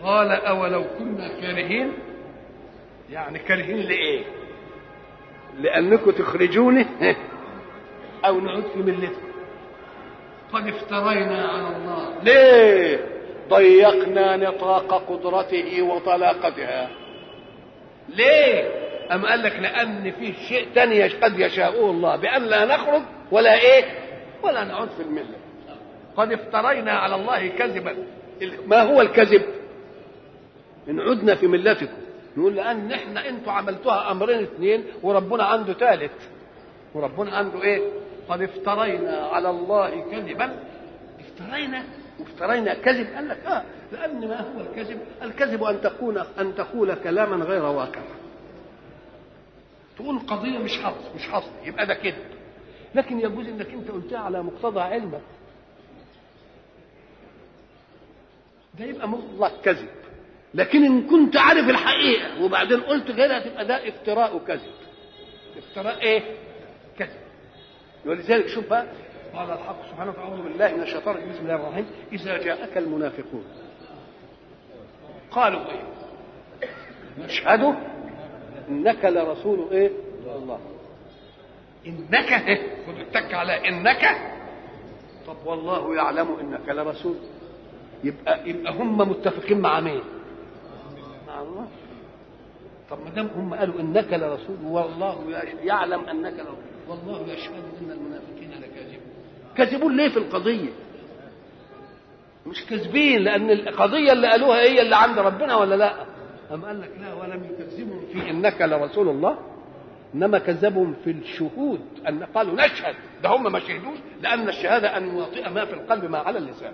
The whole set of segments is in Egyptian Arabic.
قال أولو كنا كارهين يعني كارهين لإيه لأنكم تخرجوني أو نعود في ملتكم قد افترينا على الله ليه ضيقنا نطاق قدرته وطلاقتها ليه أم قال لك لأن في شيء تاني قد يشاءه الله بأن لا نخرج ولا إيه ولا نعود في الملة قد افترينا على الله كذبا ما هو الكذب إن عدنا في ملتكم نقول لأن إحنا أنتوا عملتوها أمرين اثنين وربنا عنده ثالث وربنا عنده إيه قد افترينا على الله كذبا افترينا وافترينا كذب قال لك اه لان ما هو الكذب؟ الكذب ان تكون ان تقول كلاما غير واقع. تقول قضيه مش حصل مش حصل يبقى ده كذب. لكن يجوز انك انت قلتها على مقتضى علمك. ده يبقى مطلق كذب. لكن ان كنت عارف الحقيقه وبعدين قلت غيرها تبقى ده افتراء كذب. افتراء ايه؟ كذب. ولذلك شوف بقى قال الحق سبحانه وتعالى اعوذ بالله من الشيطان الرجيم بسم الله الرحمن الرحيم اذا جاءك المنافقون قالوا ايه نشهد انك لرسول ايه الله انك ايه خد التك على انك طب والله يعلم انك لرسول يبقى يبقى هم متفقين مع مين مع الله طب ما دام هم قالوا انك لرسول والله يعلم انك لرسول والله يشهد ان المنافقين لكاذبون كذبون ليه في القضيه مش كذبين لان القضيه اللي قالوها هي اللي عند ربنا ولا لا أم قال لك لا ولم يكذبهم في انك لرسول الله انما كذبهم في الشهود ان قالوا نشهد ده هم ما شهدوش لان الشهاده ان يواطئ ما في القلب ما على اللسان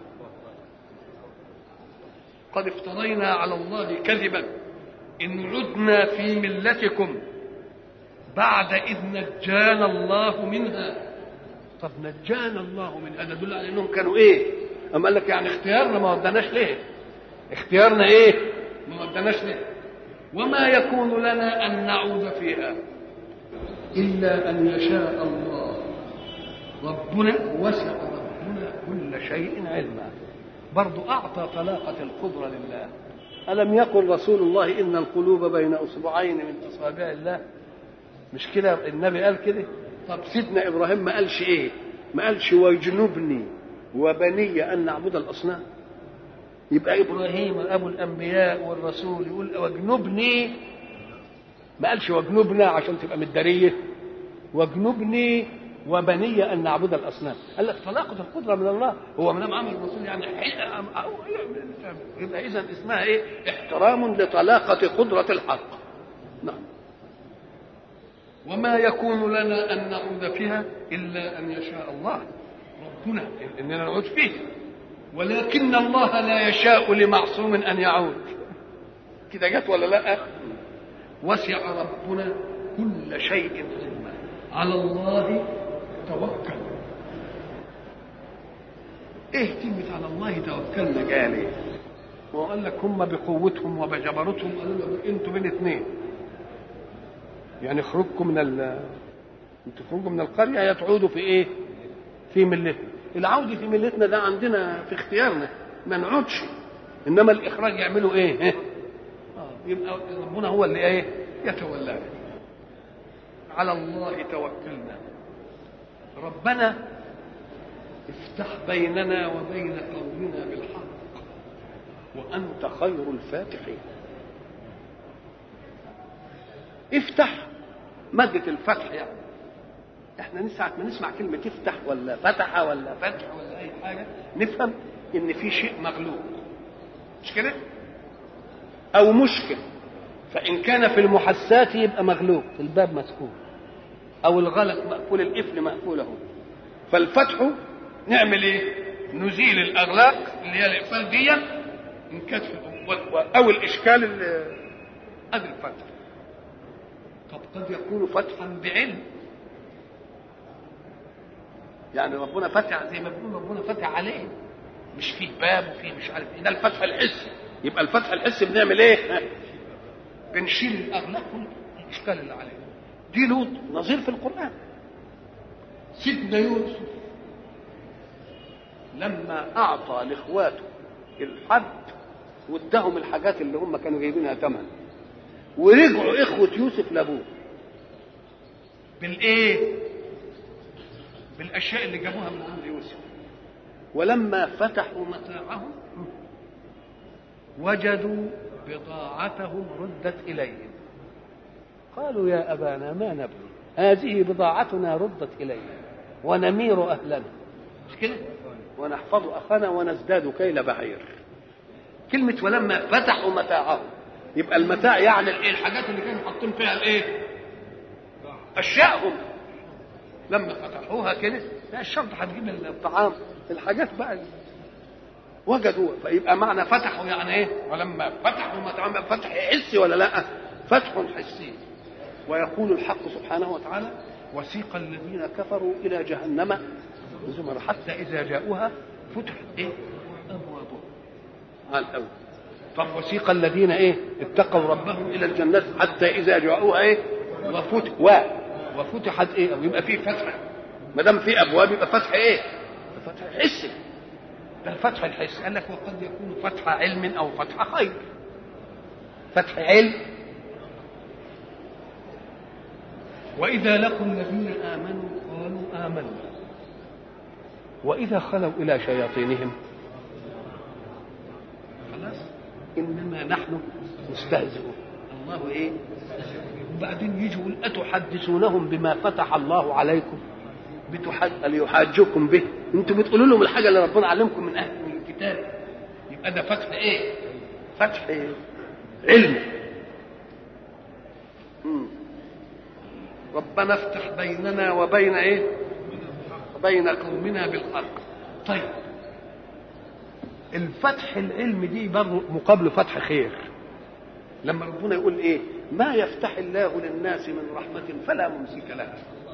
قد افترينا على الله كذبا ان عدنا في ملتكم بعد اذ نجانا الله منها طب نجانا الله منها ده يدل على انهم كانوا ايه اما قال لك يعني اختيارنا ما ودناش ليه اختيارنا ايه ما ودناش ليه وما يكون لنا ان نعود فيها الا ان يشاء الله ربنا وسع ربنا كل شيء علما برضو اعطى طلاقه القدره لله الم يقل رسول الله ان القلوب بين اصبعين من اصابع الله مش كده النبي قال كده طب سيدنا ابراهيم ما قالش ايه ما قالش ويجنبني وبني ان نعبد الاصنام يبقى ابراهيم ابو الانبياء والرسول يقول واجنبني ما قالش واجنبنا عشان تبقى متداريه واجنبني وبني ان نعبد الاصنام قال لك طلاقه القدره من الله هو ما دام عمل الرسول يعني يبقى اذا اسمها ايه احترام لطلاقه قدره الحق نعم وما يكون لنا ان نعود فيها الا ان يشاء الله ربنا اننا نعود فيه ولكن الله لا يشاء لمعصوم ان يعود كده جت ولا لا وسع ربنا كل شيء علما على الله توكل ايه كلمة على الله توكلنا جالي وقال لك هم بقوتهم وبجبروتهم قالوا له انتوا بين اثنين يعني خروجكم من ال انتوا تخرجوا من القرية يا تعودوا في ايه؟ في ملتنا العودة في ملتنا ده عندنا في اختيارنا ما نعودش انما الاخراج يعملوا ايه؟ اه يبقى ربنا هو اللي ايه؟ يتولانا على الله توكلنا ربنا افتح بيننا وبين قومنا بالحق وانت خير الفاتحين افتح مادة الفتح يعني احنا ساعة ما نسمع كلمة افتح ولا فتح ولا فتح ولا أي حاجة نفهم إن في شيء مغلوق مش كده؟ أو مشكل فإن كان في المحسات يبقى مغلوق الباب مسكون أو الغلق مقفول القفل مقفول أهو فالفتح نعمل إيه؟ نزيل الأغلاق اللي هي الإقفال دي إن كانت أو الإشكال اللي أدي الفتح طب قد يكون فتحا بعلم يعني ربنا فتح زي ما بيقول ربنا فتح عليه مش فيه باب وفيه مش عارف ايه ده الفتح الحسي يبقى الفتح الحسي بنعمل ايه؟ بنشيل الاغلاق الاشكال اللي عليه دي لوط نظير في القران سيدنا يوسف لما اعطى لاخواته الحد واداهم الحاجات اللي هم كانوا جايبينها ثمن ورجعوا اخوه يوسف لابوه بالايه بالاشياء اللي جابوها من عند يوسف ولما فتحوا متاعهم وجدوا بضاعتهم ردت اليهم قالوا يا ابانا ما نبغي هذه بضاعتنا ردت الينا ونمير اهلنا مش كده ونحفظ اخانا ونزداد كيل بعير كلمه ولما فتحوا متاعهم يبقى المتاع يعني الايه الحاجات اللي كانوا حاطين فيها الايه اشيائهم لما فتحوها كده لا الشرط هتجيب الطعام الحاجات بقى وجدوا فيبقى معنى فتحوا يعني ايه ولما فتحوا متاعهم فتح حسي ولا لا فتح حسي ويقول الحق سبحانه وتعالى وسيق الذين كفروا الى جهنم زمر حتى اذا جاءوها فتحت ايه ابوابها على الاول طب وسيق الذين ايه اتقوا ربهم الى الجنات حتى اذا جاءوها ايه وفتح و وفتحت ايه او يبقى في فتح ما دام في ابواب يبقى فتح ايه فتح حسي ده الفتح الحسي قال لك وقد يكون فتح علم او فتح خير فتح علم وإذا لقوا الذين آمنوا قالوا آمنا وإذا خلوا إلى شياطينهم خلاص إنما نحن مستهزئون الله إيه وبعدين يجوا يقول أتحدثونهم بما فتح الله عليكم بتحد... ليحاجوكم به انتوا بتقولوا لهم الحاجه اللي ربنا علمكم من اهل من الكتاب يبقى ده فتح ايه فتح إيه؟ علم مم. ربنا افتح بيننا وبين ايه وبين قومنا بالحق طيب الفتح العلم دي برضه مقابله فتح خير لما ربنا يقول ايه ما يفتح الله للناس من رحمة فلا ممسك لها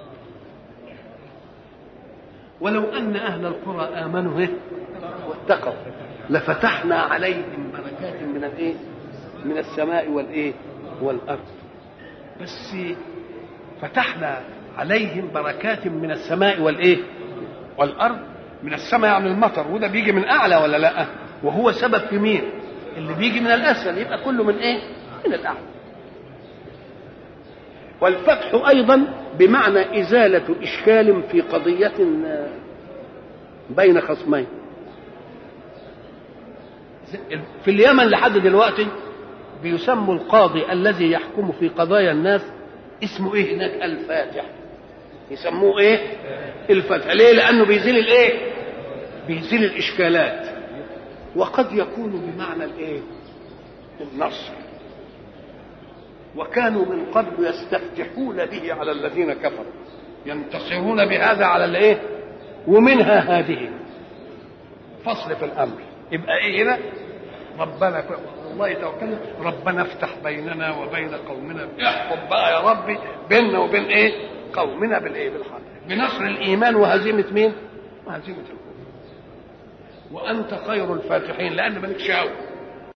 ولو أن أهل القرى آمنوا إيه؟ واتقوا لفتحنا عليهم بركات من الإيه؟ من السماء والإيه؟ والأرض بس فتحنا عليهم بركات من السماء والايه والارض من السماء يعني المطر وده بيجي من اعلى ولا لا وهو سبب في مين اللي بيجي من الاسفل يبقى كله من ايه من الاعلى والفتح ايضا بمعنى ازاله اشكال في قضيه بين خصمين في اليمن لحد دلوقتي بيسموا القاضي الذي يحكم في قضايا الناس اسمه ايه هناك الفاتح يسموه ايه الفتح ليه لانه بيزيل الايه بيزيل الاشكالات وقد يكون بمعنى الايه النصر وكانوا من قبل يستفتحون به على الذين كفروا ينتصرون بهذا على الايه ومنها هذه فصل في الامر يبقى ايه هنا ربنا الله توكلنا ربنا افتح بيننا وبين قومنا احكم بقى يا ربي بيننا وبين ايه قومنا بالايه بالحق بنصر الايمان وهزيمه مين وهزيمه الكفر وانت خير الفاتحين لان مالكش قوي